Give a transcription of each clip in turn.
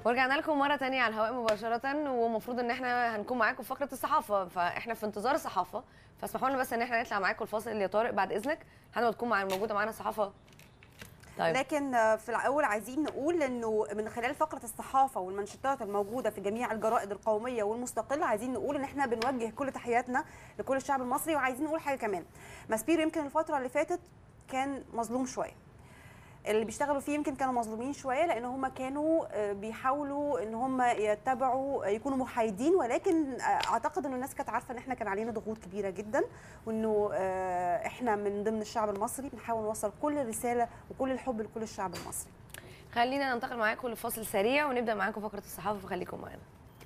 ورجعنا لكم مره تانية على الهواء مباشره ومفروض ان احنا هنكون معاكم في فقره الصحافه فاحنا في انتظار الصحافه فاسمحوا لنا بس ان احنا نطلع معاكم الفاصل اللي يا طارق بعد اذنك هنقعد تكون معانا موجوده معانا صحافه طيب لكن في الاول عايزين نقول انه من خلال فقره الصحافه والمنشطات الموجوده في جميع الجرائد القوميه والمستقله عايزين نقول ان احنا بنوجه كل تحياتنا لكل الشعب المصري وعايزين نقول حاجه كمان ماسبيرو يمكن الفتره اللي فاتت كان مظلوم شويه اللي بيشتغلوا فيه يمكن كانوا مظلومين شويه لان هم كانوا آه، بيحاولوا ان هم يتبعوا آه، يكونوا محايدين ولكن آه، اعتقد ان الناس كانت عارفه ان احنا كان علينا ضغوط كبيره جدا وانه آه، احنا من ضمن الشعب المصري بنحاول نوصل كل الرساله وكل الحب لكل الشعب المصري خلينا ننتقل معاكم لفاصل سريع ونبدا معاكم فقره الصحافه فخليكم معانا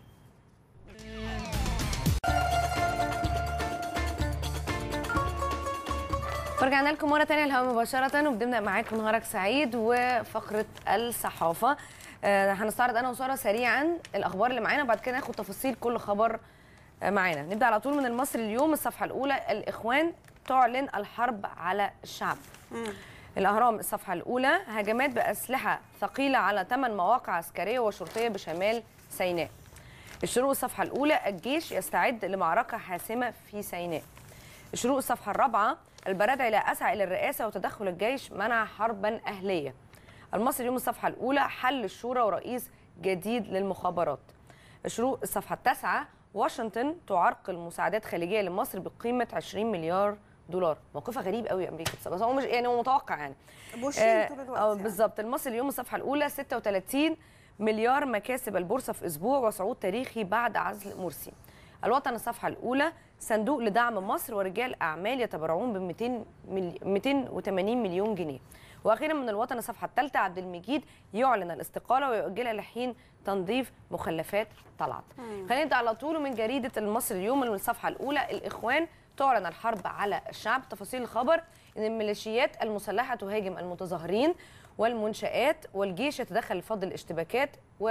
ورجعنا لكم مره تانية على الهواء مباشره وبنبدا معاكم نهارك سعيد وفقره الصحافه آه، هنستعرض انا وساره سريعا الاخبار اللي معانا وبعد كده ناخد تفاصيل كل خبر آه، معانا نبدا على طول من المصري اليوم الصفحه الاولى الاخوان تعلن الحرب على الشعب الأهرام الصفحة الأولى هجمات بأسلحة ثقيلة على ثمان مواقع عسكرية وشرطية بشمال سيناء الشروق الصفحة الأولى الجيش يستعد لمعركة حاسمة في سيناء الشروق الصفحة الرابعة البرادعي لا أسعى إلى الرئاسة وتدخل الجيش منع حربا أهلية المصري اليوم الصفحة الأولى حل الشورى ورئيس جديد للمخابرات الشروق الصفحة التاسعة واشنطن تعرقل مساعدات خارجية لمصر بقيمة 20 مليار دولار موقفها غريب قوي امريكا بصراحة. بس هو مش يعني هو متوقع يعني بوشين طول الوقت اه يعني. بالظبط المصري اليوم الصفحه الاولى 36 مليار مكاسب البورصه في اسبوع وصعود تاريخي بعد عزل مرسي الوطن الصفحه الاولى صندوق لدعم مصر ورجال اعمال يتبرعون ب 200 ملي... 280 مليون جنيه واخيرا من الوطن الصفحه الثالثه عبد المجيد يعلن الاستقاله ويؤجلها لحين تنظيف مخلفات طلعت خلينا نبدا على طول من جريده المصري اليوم من الصفحه الاولى الاخوان تعلن الحرب على الشعب تفاصيل الخبر ان الميليشيات المسلحه تهاجم المتظاهرين والمنشآت والجيش يتدخل لفض الاشتباكات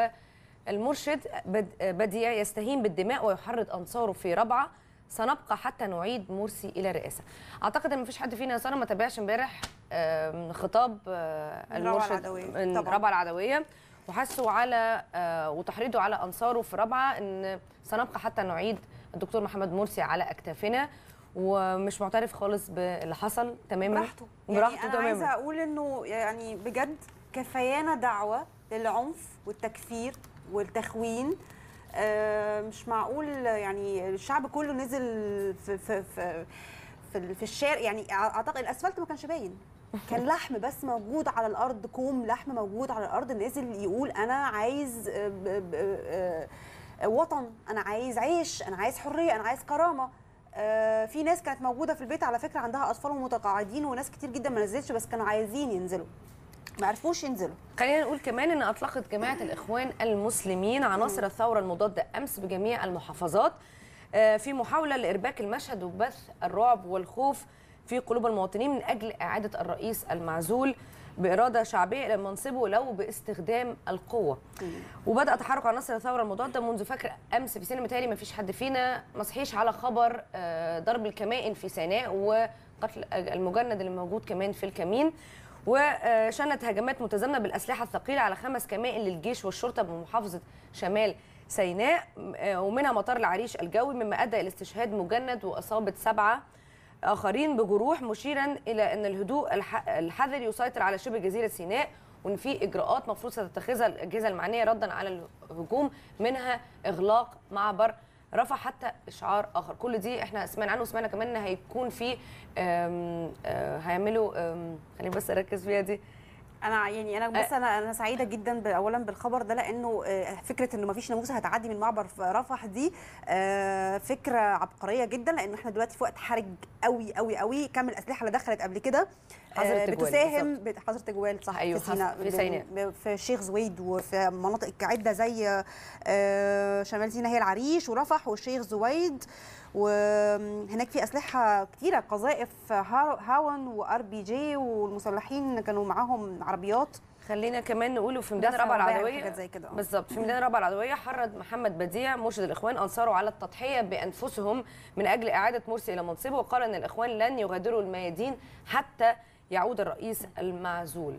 والمرشد بد- بديع يستهين بالدماء ويحرض انصاره في ربعه سنبقى حتى نعيد مرسي الى الرئاسه. اعتقد ان مفيش حد فينا يا ساره ما تابعش امبارح آم، خطاب آه، من ربعة المرشد العدوية. من طبعاً. ربعه العدويه وحثوا على آه، وتحريضه على انصاره في ربعه ان سنبقى حتى نعيد الدكتور محمد مرسي على اكتافنا ومش معترف خالص باللي حصل تماما براحته براحته يعني انا عايزه تماما اقول انه يعني بجد كفايانا دعوه للعنف والتكفير والتخوين آه، مش معقول يعني الشعب كله نزل في في في في, ال- في الشارع يعني اعتقد الاسفلت ما كانش باين كان لحم بس موجود على الارض كوم لحم موجود على الارض نازل يقول انا عايز آه، ب- ب- آه، آه، وطن انا عايز عيش انا عايز حريه انا عايز كرامه آه، في ناس كانت موجوده في البيت على فكره عندها اطفال متقاعدين وناس كتير جدا ما نزلتش بس كانوا عايزين ينزلوا ما عرفوش ينزلوا خلينا نقول كمان ان اطلقت جماعه الاخوان المسلمين عناصر الثوره المضاده امس بجميع المحافظات آه، في محاوله لارباك المشهد وبث الرعب والخوف في قلوب المواطنين من اجل اعاده الرئيس المعزول باراده شعبيه الى منصبه ولو باستخدام القوه. وبدا تحرك عناصر الثوره المضاده منذ فجر امس في سينما متهيألي ما فيش حد فينا ما صحيش على خبر آه، ضرب الكمائن في سيناء وقتل المجند اللي موجود كمان في الكمين. وشنت هجمات متزامنه بالاسلحه الثقيله على خمس كمائن للجيش والشرطه بمحافظه شمال سيناء آه، ومنها مطار العريش الجوي مما ادى الى استشهاد مجند واصابه سبعه اخرين بجروح مشيرا الى ان الهدوء الح- الحذر يسيطر على شبه جزيره سيناء وان في اجراءات مفروض ستتخذها الاجهزه المعنيه ردا على الهجوم منها اغلاق معبر رفع حتى اشعار اخر كل دي احنا سمعنا عنه وسمعنا كمان ان هيكون في آم، آه، هيعملوا آم، خليني بس اركز فيها دي انا يعني انا بس انا انا سعيده جدا ب- اولا بالخبر ده لانه آه، فكره انه ما فيش ناموسه هتعدي من معبر ف- رفح دي آه، فكره عبقريه جدا لان احنا دلوقتي في وقت حرج قوي قوي قوي كم الاسلحه اللي دخلت قبل كده حظر آه، التجوال بتساهم بت- حظر تجوال صح أيوة، في سيناء حظر- في سيناء. ب- في الشيخ زويد وفي مناطق عده زي آه، شمال سيناء هي العريش ورفح والشيخ زويد وهناك في اسلحه كتيره قذائف هار- هاون وار بي جي والمسلحين كانوا معاهم عربيات خلينا كمان نقول في ميدان دفع رابعه وبيع العدويه وحاجات زي كده، آه. بالظبط في ميدان رابعه العدويه حرض محمد بديع مرشد الاخوان انصاره على التضحيه بانفسهم من اجل اعاده مرسي الى منصبه وقال ان الاخوان لن يغادروا الميادين حتى يعود الرئيس المعزول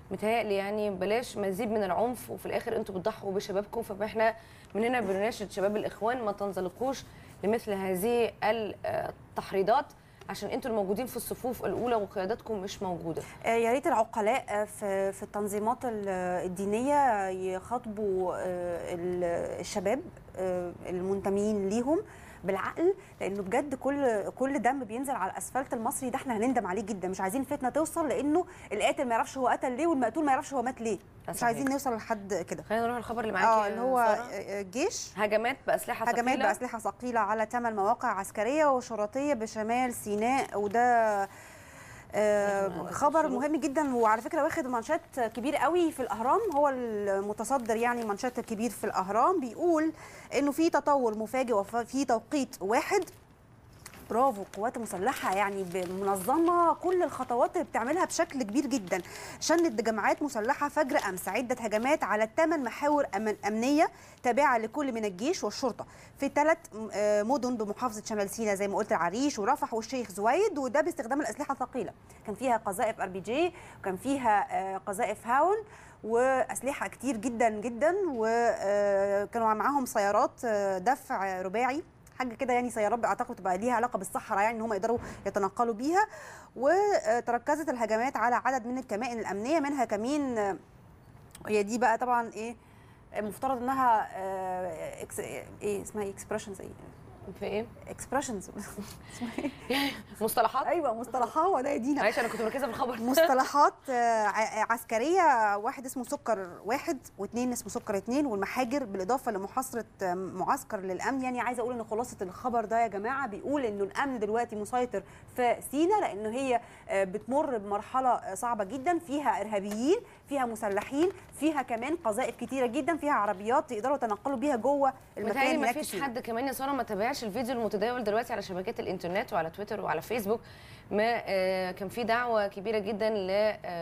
متهيألي يعني بلاش مزيد من العنف وفي الاخر انتوا بتضحوا بشبابكم فاحنا من هنا بنناشد شباب الاخوان ما تنزلقوش لمثل هذه التحريضات عشان انتوا الموجودين في الصفوف الاولى وقياداتكم مش موجوده آه، يا ريت العقلاء آه، في في التنظيمات ال- الدينيه يخاطبوا آه، ال- الشباب آه، المنتمين ليهم بالعقل لانه بجد كل كل دم بينزل على الاسفلت المصري ده احنا هنندم عليه جدا مش عايزين الفتنه توصل لانه القاتل ما يعرفش هو قتل ليه والمقتول ما يعرفش هو مات ليه مش صحيح. عايزين نوصل لحد كده خلينا نروح الخبر اللي معاكي اه يا اللي هو سارة. آه، الجيش هجمات باسلحه هجمات ثقيلة. بأسلحة ثقيلة على ثمان مواقع عسكرية وشرطية بشمال سيناء وده آه، إحنا خبر الشروق. مهم جدا وعلى فكره واخد مانشات كبير قوي في الاهرام هو المتصدر يعني مانشات كبير في الاهرام بيقول انه في تطور مفاجئ وفي توقيت واحد برافو القوات المسلحه يعني منظمه كل الخطوات اللي بتعملها بشكل كبير جدا شنت جماعات مسلحه فجر امس عده هجمات على ثمان محاور أمن امنيه تابعه لكل من الجيش والشرطه في ثلاث مدن بمحافظه شمال سيناء زي ما قلت العريش ورفح والشيخ زويد وده باستخدام الاسلحه الثقيله كان فيها قذائف ار بي جي وكان فيها آه، قذائف هاون واسلحه كتير جدا جدا وكانوا معاهم سيارات آه، دفع رباعي حاجه كده يعني سيارات اعتقد تبقى ليها علاقه بالصحراء يعني ان هم يقدروا يتنقلوا بيها وتركزت الهجمات على عدد من الكمائن الامنيه منها كمين آه، هي دي بقى طبعا ايه المفترض انها آه، إكس ايه اسمها ايه اكسبريشنز ايه في ايه اكسبريشنز مصطلحات ايوه مصطلحات وده يدينا معلش انا كنت مركزه في الخبر مصطلحات آه، ع- عسكريه واحد اسمه سكر واحد واثنين اسمه سكر اثنين والمحاجر بالاضافه لمحاصره آه، معسكر للامن يعني عايزه اقول ان خلاصه الخبر ده يا جماعه بيقول انه الامن دلوقتي مسيطر في سينا لانه هي آه، بتمر بمرحله آه، صعبه جدا فيها ارهابيين فيها مسلحين فيها كمان قذائف كتيره جدا فيها عربيات يقدروا يتنقلوا بيها جوه المكان متهيألي ما هناك فيش كتير. حد كمان يا ساره ما تابعش الفيديو المتداول دلوقتي على شبكات الانترنت وعلى تويتر وعلى فيسبوك ما آه، كان في دعوه كبيره جدا ل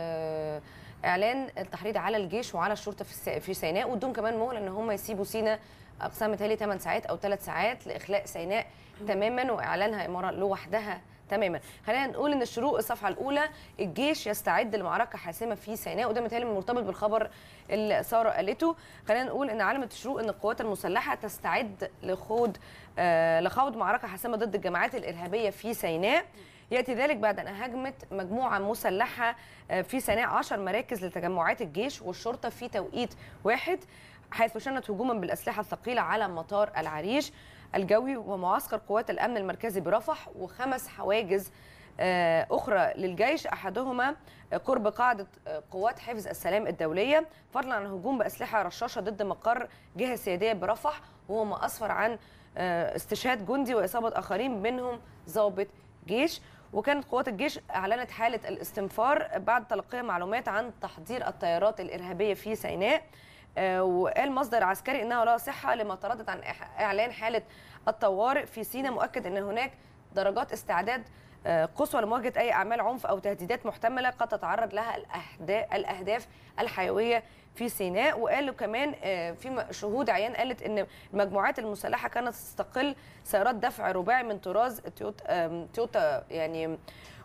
آه، اعلان التحريض على الجيش وعلى الشرطه في الس- في سيناء وادوهم كمان مهله ان هم يسيبوا سيناء اقسام متهيألي 8 ساعات او 3 ساعات لاخلاء سيناء تماما واعلانها اماره لوحدها تماما خلينا نقول ان الشروق الصفحه الاولى الجيش يستعد لمعركه حاسمه في سيناء وده متهيألي مرتبط بالخبر اللي ساره قالته خلينا نقول ان علامه الشروق ان القوات المسلحه تستعد لخوض آه لخوض معركه حاسمه ضد الجماعات الارهابيه في سيناء ياتي ذلك بعد ان هجمت مجموعه مسلحه آه، في سيناء 10 مراكز لتجمعات الجيش والشرطه في توقيت واحد حيث شنت هجوما بالاسلحه الثقيله على مطار العريش الجوي ومعسكر قوات الامن المركزي برفح وخمس حواجز آه، اخرى للجيش احدهما قرب قاعده آه، قوات حفظ السلام الدوليه فضلا عن هجوم باسلحه رشاشه ضد مقر جهه سياديه برفح وهو ما اسفر عن آه، استشهاد جندي واصابه اخرين منهم ضابط جيش وكانت قوات الجيش اعلنت حاله الاستنفار بعد تلقي معلومات عن تحضير الطيارات الارهابيه في سيناء آه، وقال مصدر عسكري انه لا صحه لما تردد عن إح- اعلان حاله الطوارئ في سيناء مؤكد ان هناك درجات استعداد آه، قصوى لمواجهه اي اعمال عنف او تهديدات محتمله قد تتعرض لها الأهدا- الاهداف الحيويه في سيناء وقالوا كمان آه، في م- شهود عيان قالت ان المجموعات المسلحه كانت تستقل سيارات دفع رباعي من طراز تويوتا آم، تويوتا يعني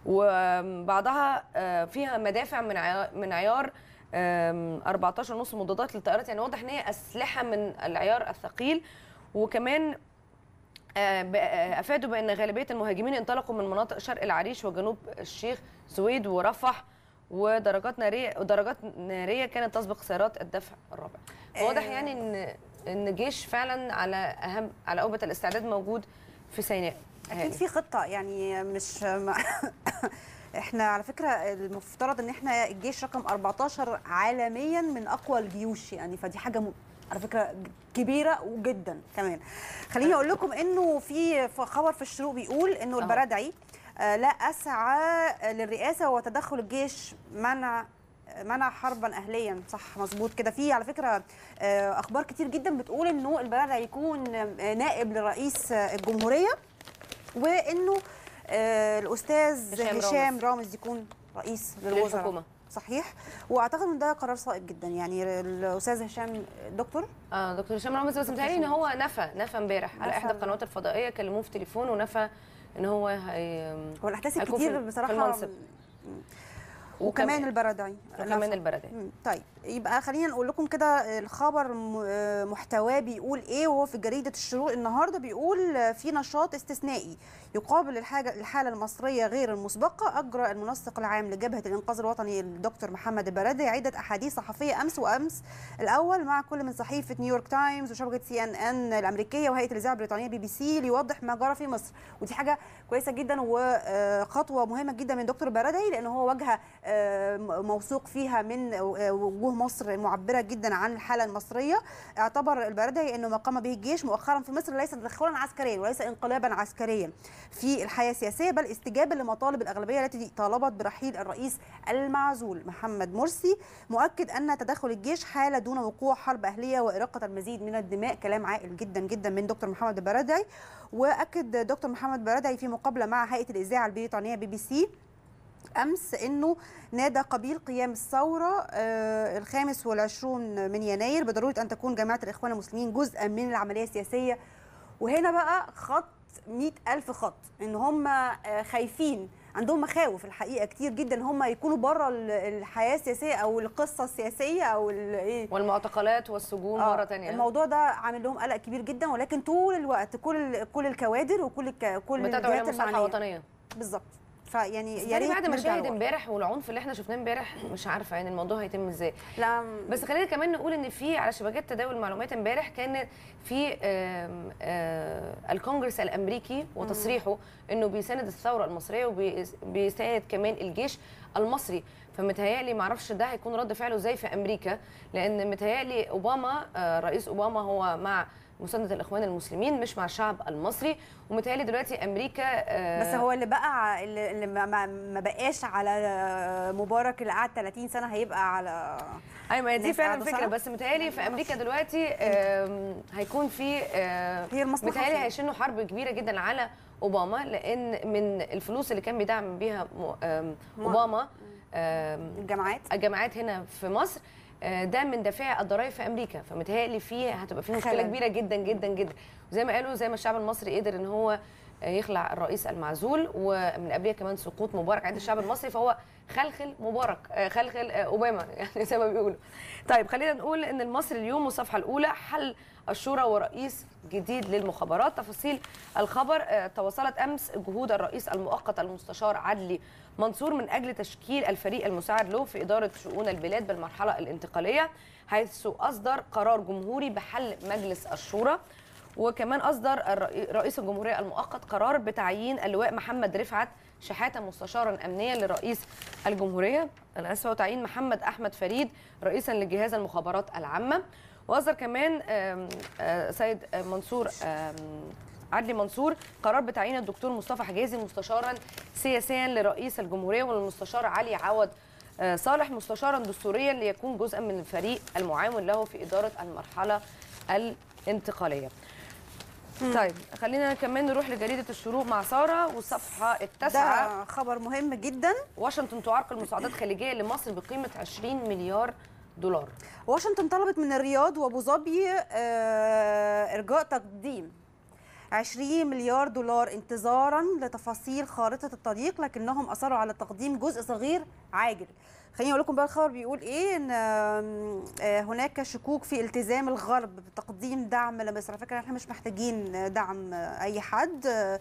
وبعضها آه، فيها مدافع من عيار من عيار آم، 14 ونص مضادات للطائرات يعني واضح ان هي اسلحه من العيار الثقيل وكمان آه، ب- آه، افادوا بان غالبيه المهاجمين انطلقوا من مناطق شرق العريش وجنوب الشيخ زويد ورفح ودرجات ناريه ودرجات ناريه كانت تسبق سيارات الدفع الرابع واضح آه. يعني ان ان جيش فعلا على اهم على اوبه الاستعداد موجود في سيناء اكيد في خطه يعني مش ما احنا على فكره المفترض ان احنا الجيش رقم 14 عالميا من اقوى الجيوش يعني فدي حاجه م... على فكره كبيره وجدا كمان خليني اقول لكم انه في في خبر في الشروق بيقول انه أهو. البرادعي آه، لا اسعى للرئاسه وتدخل الجيش منع منع حربا اهليا صح مظبوط كده في على فكره آه، اخبار كتير جدا بتقول انه البرادعي يكون آه، نائب لرئيس آه، الجمهوريه وانه آه، الاستاذ هشام هشام رامز. رامز يكون رئيس للوزراء للحكومه صحيح واعتقد ان ده قرار صائب جدا يعني الاستاذ هشام دكتور اه دكتور هشام رامز بس متهيألي ان هو نفى نفى امبارح على نفى. احدى القنوات الفضائيه كلموه في تليفون ونفى ان هو هي هو الاحداث هيكون الكتير في- بصراحه في المنصب. وكمان البرادعي وكمان البرادعي مم، طيب يبقى خلينا نقول لكم كده الخبر م- آه، محتواه بيقول ايه وهو في جريده الشروق النهارده بيقول آه، في نشاط استثنائي يقابل الحاجه الحاله المصريه غير المسبقه اجرى المنسق العام لجبهه الانقاذ الوطني الدكتور محمد البرادعي عده احاديث صحفيه امس وامس الاول مع كل من صحيفه نيويورك تايمز وشبكه سي ان ان الامريكيه وهيئه الاذاعه البريطانيه بي بي سي ليوضح ما جرى في مصر ودي حاجه كويسه جدا وخطوه مهمه جدا من دكتور البرادعي لان هو واجهه آه، م- موثوق فيها من آه، وجوه مصر المعبره جدا عن الحاله المصريه اعتبر البرادعي انه ما قام به الجيش مؤخرا في مصر ليس تدخلا عسكريا وليس انقلابا عسكريا في الحياه السياسيه بل استجابه لمطالب الاغلبيه التي طالبت برحيل الرئيس المعزول محمد مرسي مؤكد ان تدخل الجيش حاله دون وقوع حرب اهليه واراقه المزيد من الدماء كلام عاقل جدا جدا من دكتور محمد البرادعي واكد دكتور محمد البرادعي في مقابله مع هيئه الاذاعه البريطانيه بي بي سي امس انه نادى قبيل قيام الثوره آه، الخامس والعشرون من يناير بضروره ان تكون جماعه الاخوان المسلمين جزءا من العمليه السياسيه وهنا بقى خط مئة ألف خط إن هم آه، خايفين عندهم مخاوف الحقيقة كتير جدا إن هم يكونوا بره ال- الحياة السياسية أو القصة السياسية أو ال- إيه والمعتقلات والسجون آه، مره تانية الموضوع ده عامل لهم قلق كبير جدا ولكن طول الوقت كل كل الكوادر وكل الك- كل بتدعو الى الجهات مصالحه المعنية وطنيه بالظبط فيعني بس يا تاني ريت بعد نرجع مشاهد لورا. امبارح والعنف اللي احنا شفناه امبارح مش عارفه يعني الموضوع هيتم ازاي لا بس خلينا كمان نقول ان في على شبكات تداول المعلومات امبارح كان في آم، آه، الكونجرس الامريكي وتصريحه انه بيساند الثوره المصريه وبيساند كمان الجيش المصري فمتهيألي معرفش ده هيكون رد فعله ازاي في امريكا لان متهيألي اوباما آه، رئيس اوباما هو مع مساندة الإخوان المسلمين مش مع الشعب المصري ومتهيألي دلوقتي أمريكا آه، بس هو اللي بقى اللي اللي ما- ما ما بقاش على مبارك اللي قعد 30 سنه هيبقى على ايوه ما هي دي الناس فعلا قعدوا الفكره سنة؟ بس متهيألي في امريكا دلوقتي آم، هيكون في آه، هي المصلحة متهيألي فين؟ هيشنوا حرب كبيره جدا على اوباما لان من الفلوس اللي كان بيدعم بيها م- آم، م- اوباما آم، الجامعات الجامعات هنا في مصر آه، ده من دافع الضرائب في امريكا فمتهيألي فيه هتبقى في مشكله خلل. كبيره جدا جدا جدا وزي ما قالوا زي ما الشعب المصري قدر ان هو آه، يخلع الرئيس المعزول ومن قبلها كمان سقوط مبارك عند الشعب المصري فهو خلخل مبارك آه، خلخل آه، اوباما يعني زي ما بيقولوا طيب خلينا نقول ان المصري اليوم والصفحه الاولى حل الشورى ورئيس جديد للمخابرات تفاصيل الخبر آه، تواصلت امس جهود الرئيس المؤقت المستشار عدلي منصور من اجل تشكيل الفريق المساعد له في اداره شؤون البلاد بالمرحله الانتقاليه حيث اصدر قرار جمهوري بحل مجلس الشورى وكمان اصدر الرئي- رئيس الجمهوريه المؤقت قرار بتعيين اللواء محمد رفعت شحاته مستشارا امنيا لرئيس الجمهوريه انا اسفه وتعيين محمد احمد فريد رئيسا لجهاز المخابرات العامه واصدر كمان آم، آه، سيد آه، منصور آم، عدلي منصور قرار بتعيين الدكتور مصطفى حجازي مستشارا سياسيا لرئيس الجمهوريه والمستشار علي عوض آه، صالح مستشارا دستوريا ليكون جزءا من الفريق المعاون له في اداره المرحله الانتقاليه. طيب خلينا كمان نروح لجريده الشروق مع ساره والصفحه التاسعه ده خبر مهم جدا واشنطن تعرقل مساعدات خليجيه لمصر بقيمه 20 مليار دولار. واشنطن طلبت من الرياض وابو ظبي آه، ارجاء تقديم 20 مليار دولار انتظارا لتفاصيل خارطه الطريق لكنهم اصروا على تقديم جزء صغير عاجل خليني اقول لكم بقى الخبر بيقول ايه ان آم، آه، هناك شكوك في التزام الغرب بتقديم دعم لمصر على فكره احنا مش محتاجين دعم آه، اي حد آه،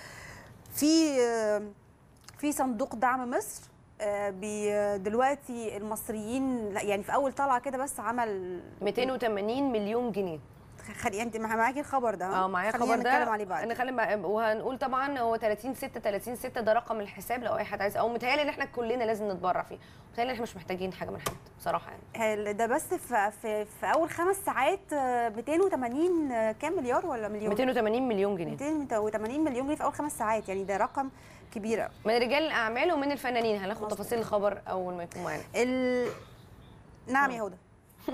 في آه، في صندوق دعم مصر آه، بي- دلوقتي المصريين لا يعني في اول طلعه كده بس عمل 280 مليون جنيه. خلي انت مع- معاكي الخبر ده ها؟ اه معايا خلينا الخبر ده نتكلم عليه بعد نتكلم بقى- وهنقول طبعا هو 30 6 30 6 ده رقم الحساب لو اي حد عايز او متهيألي ان احنا كلنا لازم نتبرع فيه متهيألي ان احنا مش محتاجين حاجه من حد بصراحه يعني هل- ده بس في, في, في اول خمس ساعات آه، 280 آه، كام مليار ولا مليون 280 مليون جنيه 280 مليون جنيه في اول خمس ساعات يعني ده رقم كبير قوي من رجال الاعمال ومن الفنانين هناخد تفاصيل الخبر اول ما يكون معانا ال... نعم يا هدى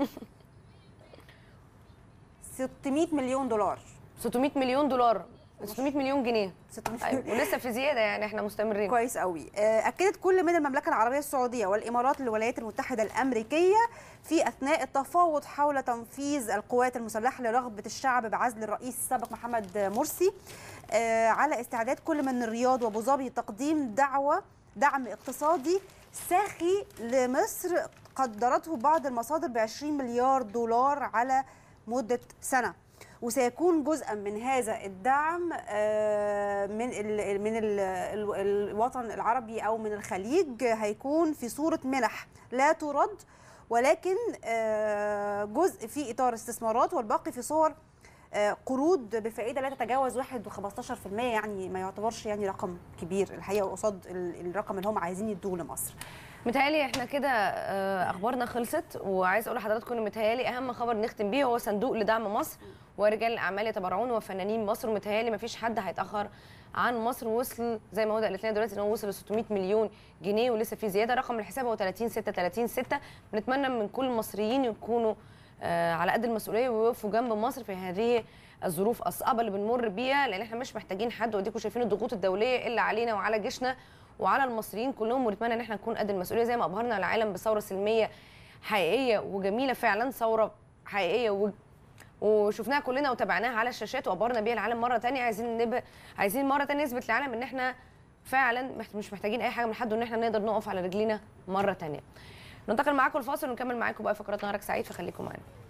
600 مليون دولار 600 مليون دولار 600 مليون جنيه 600 أيوة. ولسه في زياده يعني احنا مستمرين كويس قوي آه، اكدت كل من المملكه العربيه السعوديه والامارات للولايات المتحده الامريكيه في اثناء التفاوض حول تنفيذ القوات المسلحه لرغبه الشعب بعزل الرئيس السابق محمد مرسي آه، على استعداد كل من الرياض وابو ظبي تقديم دعوه دعم اقتصادي ساخي لمصر قدرته بعض المصادر ب 20 مليار دولار على مده سنه وسيكون جزءا من هذا الدعم آه، من ال من ال ال الوطن العربي او من الخليج هيكون في صوره منح لا ترد ولكن آه، جزء في اطار استثمارات والباقي في صور آه، قروض بفائده لا تتجاوز 1 و15% يعني ما يعتبرش يعني رقم كبير الحقيقه قصاد ال- الرقم اللي هم عايزين يدوه لمصر متهيألي احنا كده آه، اخبارنا خلصت وعايز اقول لحضراتكم ان متهيألي اهم خبر نختم بيه هو صندوق لدعم مصر ورجال الاعمال يتبرعون وفنانين مصر ومتهيألي مفيش حد هيتاخر عن مصر وصل زي ما هدى قالت لنا دلوقتي ان هو وصل ل 600 مليون جنيه ولسه في زياده رقم الحساب هو 30 6 30 6 بنتمنى من كل المصريين يكونوا آه، على قد المسؤوليه ويقفوا جنب مصر في هذه الظروف الصعبه اللي بنمر بيها لان احنا مش محتاجين حد واديكم شايفين الضغوط الدوليه اللي علينا وعلى جيشنا وعلى المصريين كلهم ونتمنى ان احنا نكون قد المسؤوليه زي ما ابهرنا العالم بثوره سلميه حقيقيه وجميله فعلا ثوره حقيقيه و... وشفناها كلنا وتابعناها على الشاشات وابهرنا بيها العالم مره تانية عايزين نب... عايزين مره تانية نثبت للعالم ان احنا فعلا محت- مش محتاجين اي حاجه من حد وان احنا نقدر نقف على رجلينا مره تانية ننتقل معاكم الفاصل ونكمل معاكم بقى فقرات نهارك سعيد فخليكم معانا